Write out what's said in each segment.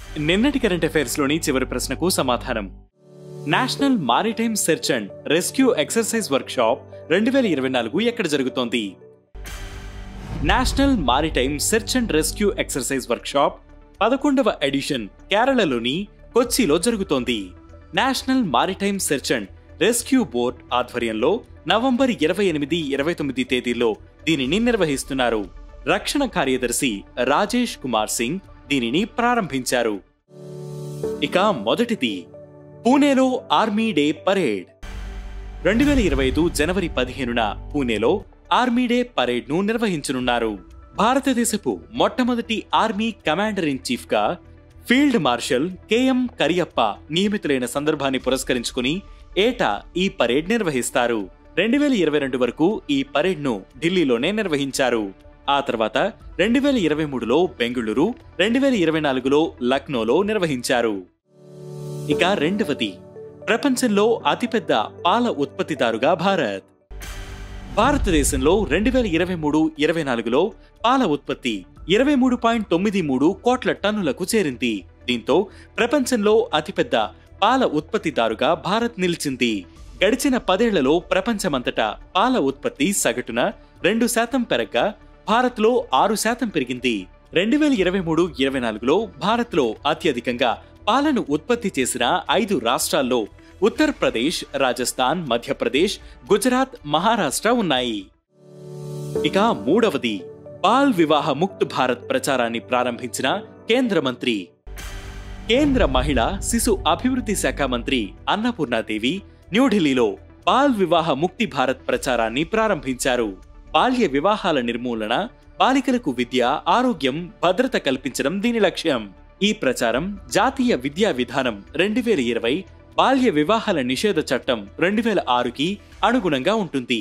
నిన్నటి current affairs లోని చివరి ప్రశ్నకు సమాధానం national maritime search and rescue exercise workshop రెండు వేల ఇరవై నాలుగు ఎక్కడ జరుగుతోంది national maritime search and rescue exercise workshop పదకొండవ ఎడిషన్ కేరళలోని కొచ్చిలో జరుగుతోంది national maritime search and rescue board ఆధ్వర్యంలో నవంబర్ ఇరవై ఎనిమిది ఇరవై తొమ్మిది తేదీల్లో దీనిని నిర్వహిస్తున్నారు రక్షణ కార్యదర్శి రాజేష్ కుమార్ సింగ్ దీనిని ప్రారంభించారు ఇక మొదటిది పూణేలో ఆర్మీ డే పరేడ్ రెండు వేల ఇరవై ఐదు జనవరి పదిహేనున పూణేలో ఆర్మీ డే పరేడ్ ను నిర్వహించనున్నారు భారతదేశపు మొట్టమొదటి ఆర్మీ కమాండర్ ఇన్ చీఫ్ గా ఫీల్డ్ మార్షల్ కెఎం కరియప్ప నియమితులైన సందర్భాన్ని పురస్కరించుకుని ఏటా ఈ పరేడ్ నిర్వహిస్తారు రెండు వేల ఇరవై రెండు వరకు ఈ పరేడ్ ను ఢిల్లీలోనే నిర్వహించారు ఆ తర్వాత రెండు వేల ఇరవై మూడులో బెంగుళూరు రెండు వేల ఇరవై నాలుగులో లక్నోలో నిర్వహించారు ఇక రెండవది ప్రపంచంలో అతిపెద్ద పాల ఉత్పత్తిదారుగా భారత్ భారతదేశంలో రెండు వేల ఇరవై మూడు ఇరవై నాలుగులో పాల ఉత్పత్తి ఇరవై మూడు పాయింట్ తొమ్మిది మూడు కోట్ల టన్నులకు చేరింది దీంతో ప్రపంచంలో అతిపెద్ద పాల ఉత్పత్తిదారుగా భారత్ నిలిచింది గడిచిన పదేళ్లలో ప్రపంచమంతటా పాల ఉత్పత్తి సగటున రెండు శాతం పెరగ్గా భారత్లో ఆరు శాతం పెరిగింది రెండు వేల ఇరవై మూడు ఇరవై నాలుగులో భారత్లో అత్యధికంగా పాలను ఉత్పత్తి చేసిన ఐదు రాష్ట్రాల్లో ఉత్తరప్రదేశ్ రాజస్థాన్ మధ్యప్రదేశ్ గుజరాత్ మహారాష్ట్ర ఉన్నాయి ఇక మూడవది బాల్ వివాహ ముక్త్ భారత్ ప్రచారాన్ని ప్రారంభించిన కేంద్ర మంత్రి కేంద్ర మహిళా శిశు అభివృద్ధి శాఖ మంత్రి అన్నపూర్ణాదేవి న్యూఢిల్లీలో బాల్ వివాహ ముక్తి భారత్ ప్రచారాన్ని ప్రారంభించారు బాల్య వివాహాల నిర్మూలన బాలికలకు విద్య ఆరోగ్యం భద్రత కల్పించడం దీని లక్ష్యం ఈ ప్రచారం జాతీయ విద్యా విధానం రెండు వేల ఇరవై బాల్య వివాహాల నిషేధ చట్టం రెండు వేల ఆరుకి అనుగుణంగా ఉంటుంది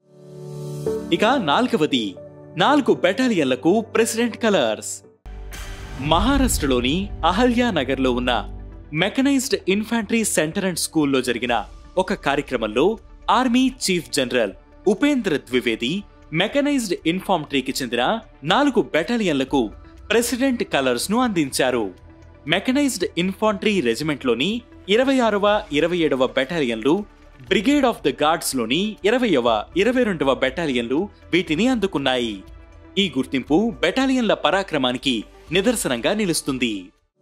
ఇక నాలుగవది నాలుగు బెటాలియన్లకు ప్రెసిడెంట్ కలర్స్ మహారాష్ట్రలోని అహల్యా నగర్లో ఉన్న మెకనైజ్డ్ ఇన్ఫాంట్రీ సెంటర్ అండ్ స్కూల్లో జరిగిన ఒక కార్యక్రమంలో army chief general Upendra Dwivedi mechanized ఇన్ఫాంట్రీకి చెందిన నాలుగు బెటాలియన్లకు ప్రెసిడెంట్ కలర్స్ ను అందించారు మెకనైజ్డ్ ఇన్ఫాంట్రీ రెజిమెంట్లోని ఇరవై ఆరవ ఇరవై ఏడవ బెటాలియన్లు బ్రిగేడ్ ఆఫ్ ద గార్డ్స్ లోని ఇరవయవ ఇరవై రెండవ బెటాలియన్లు వీటిని అందుకున్నాయి ఈ గుర్తింపు బెటాలియన్ల పరాక్రమానికి నిదర్శనంగా నిలుస్తుంది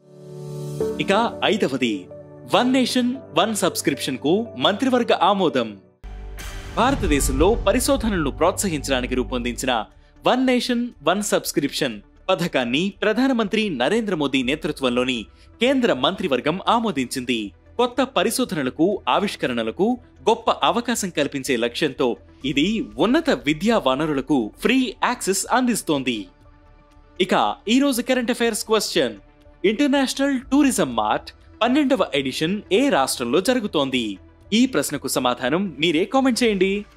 ఇక ఐదవది వన్ నేషన్ వన్ సబ్స్క్రిప్షన్ కు మంత్రివర్గ ఆమోదం భారతదేశంలో పరిశోధనలను ప్రోత్సహించడానికి రూపొందించిన వన్ నేషన్ వన్ సబ్స్క్రిప్షన్ పథకాన్ని ప్రధానమంత్రి నరేంద్ర మోదీ నేతృత్వంలోని కేంద్ర మంత్రివర్గం ఆమోదించింది కొత్త పరిశోధనలకు ఆవిష్కరణలకు గొప్ప అవకాశం కల్పించే లక్ష్యంతో ఇది ఉన్నత విద్యా వనరులకు ఫ్రీ యాక్సెస్ అందిస్తోంది ఇక ఈ రోజు current affairs question international tourism mart పన్నెండవ ఎడిషన్ ఏ రాష్ట్రంలో జరుగుతోంది ఈ ప్రశ్నకు సమాధానం మీరే కామెంట్ చేయండి